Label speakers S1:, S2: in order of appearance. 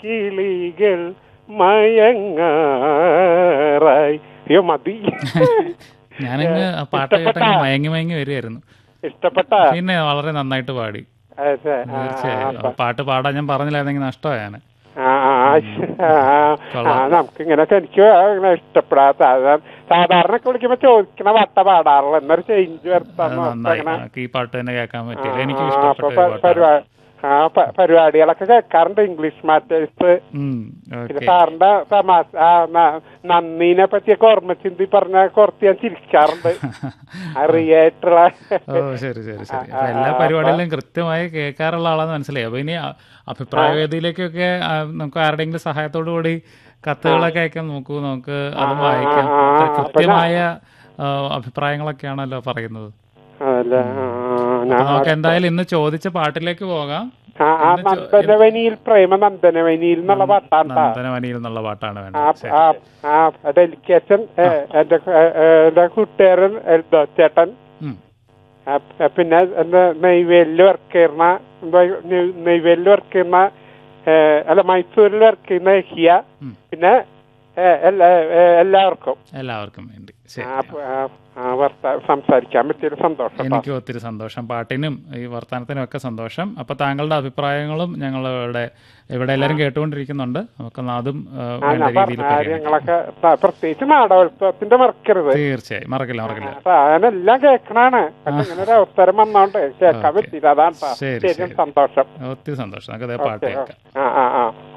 S1: കിളികൾ മയങ്ങാറായി അയ്യോ മതി
S2: ഞാനങ്ങ് ആ പാട്ട് കേട്ടങ്ങ് മയങ്ങി മയങ്ങി വരികയായിരുന്നു
S1: ഇഷ്ടപ്പെട്ട
S2: പിന്നെ വളരെ നന്നായിട്ട് പാടി തീർച്ചയായും ആ പാട്ട് പാടാൻ ഞാൻ പറഞ്ഞില്ലായിരുന്നെങ്കിൽ നഷ്ടമായാണ്
S1: നമുക്ക് ഇങ്ങനെയൊക്കെ എനിക്ക് അങ്ങനെ ഇഷ്ടപ്പെടാത്ത അത് സാധാരണ ഒക്കെ വിളിക്കുമ്പോ ചോദിക്കണ വട്ട പാടാറുള്ളൂ എന്നൊരു ചേഞ്ച്
S2: അത്
S1: വരുത്താൻ
S2: നന്നായി എനിക്ക് ഈ പാട്ട് തന്നെ കേൾക്കാൻ പറ്റിയില്ല എനിക്ക്
S1: ആ,
S2: ഇഷ്ടപ്പെട്ട
S1: അപ്പൊ
S2: ഒരു
S1: പ-
S2: പാട്ടാണ്
S1: പരിപാ- ആ പ- പരിപാടികളൊക്കെ കേൾക്കാറുണ്ട് ഇംഗ്ലീഷ് മാറ്റേഴ്സ്
S2: ഉം,
S1: പിന്നെ
S2: ഓക്കെ
S1: സാറിന്റെ തമാശ ആ, ന- നന്ദീനെ പറ്റിയൊക്കെ ഓർമ്മ ചിന്തി പറഞ്ഞ കുറച്ച് ഞാൻ ചിരിക്കാറുണ്ട് അറിയായിട്ടുള്ള
S2: ഓ ശരി ശരി ശരി അപ്പൊ എല്ലാ പരിപാടികളിലും കൃത്യമായി കേൾക്കാറുള്ള ആളാന്ന് മനസ്സിലായി അപ്പൊ ഇനി അ- അഭിപ്രായ വേദിയിലേക്കൊക്കെ ആ, നമുക്ക് ആരുടെയെങ്കിലും സഹായത്തോടു കൂടി കത്തുകളൊക്കെ അയക്കാൻ നോക്കൂ നമുക്ക് അത് വായിക്കാം
S1: ആ, ആ,
S2: അത്ര
S1: അപ്പൊ
S2: കൃത്യമായ ആ, അഭിപ്രായങ്ങളൊക്കെയാണല്ലോ പറയുന്നത്
S1: അതല്ലേ ആ, ഞാൻ
S2: അപ്പൊ നമുക്ക് എന്തായാലും ഇന്ന് ചോദിച്ച പാട്ടിലേക്ക് പോകാം
S1: ആ ആ നന്ദനവനിയിൽ പ്രേമ നന്ദനവനിയിൽ എന്നുള്ള പാട്ടാണ് ട്ടാ.
S2: നന്ദനവനിയിൽ നിന്നുള്ള പാട്ടാണ്
S1: ആ
S2: വേണ്ടത് ശരി.
S1: ആ ആ ഡെലിക്കേഷൻ എന്റെ ഏ, ഏ, എന്റെ കൂട്ടുകാരൻ എൽദോ ചേട്ടൻ
S2: ഉം.
S1: ആ, പ- പിന്നെ എന്താ നെയ്വേലിൽ വർക്ക് ചെയ്യുന്ന നെയ്വേലിൽ വർക്ക് ചെയ്യുന്ന ഏ, അല്ല മൈസൂരിൽ വർക്ക് ചെയ്യുന്ന ഹിയ
S2: ഉം.
S1: പിന്നെ ഏ, എല്ലാ ഏ, എല്ലാവർക്കും
S2: എല്ലാവർക്കും വേണ്ടി ശരി
S1: ആ, പ- ആ, ആ, വർത്ത- സംസാരിക്കാൻ പറ്റിയൊരു സന്തോഷം ട്ടാ.
S2: എനിക്കും ഒത്തിരി സന്തോഷം പാട്ടിനും ഈ വർത്തമാനത്തിനും ഒക്കെ സന്തോഷം അപ്പൊ താങ്കളുടെ അഭിപ്രായങ്ങളും ഞങ്ങളുടെ ഇവിടെ എല്ലാവരും കേട്ടുകൊണ്ടിരിക്കുന്നുണ്ട് നമുക്ക് അതും ആ,
S1: ആ,
S2: വേണ്ട
S1: ഞാൻ
S2: രീതിയിൽ
S1: പറഞ്ഞ
S2: പരിഗണിക്കാം
S1: കാര്യങ്ങളൊക്കെ ത- പ്രത്യേകിച്ച് നാടകോത്സവത്തിന്റെ മറക്കരുത്
S2: തീർച്ചയായും മറക്കില്ല മറക്കില്ല
S1: ഞാനെല്ലാം കേൾക്കണാണ് പക്ഷെ ഇങ്ങനെ ഒരു അവസരം വന്നോണ്ട് കേൾക്കാൻ
S2: ഓക്കേ.
S1: പറ്റിയില്ല അതാണ് ട്ടാ.
S2: ശരി,
S1: ശരിയും
S2: ശരി.
S1: സന്തോഷം
S2: ഒത്തിരി സന്തോഷം നമുക്ക് അതേ പാട്ട്
S1: ഓക്കേ,
S2: കേൾക്കാം
S1: ഓക്കേ. ആ ആ ആ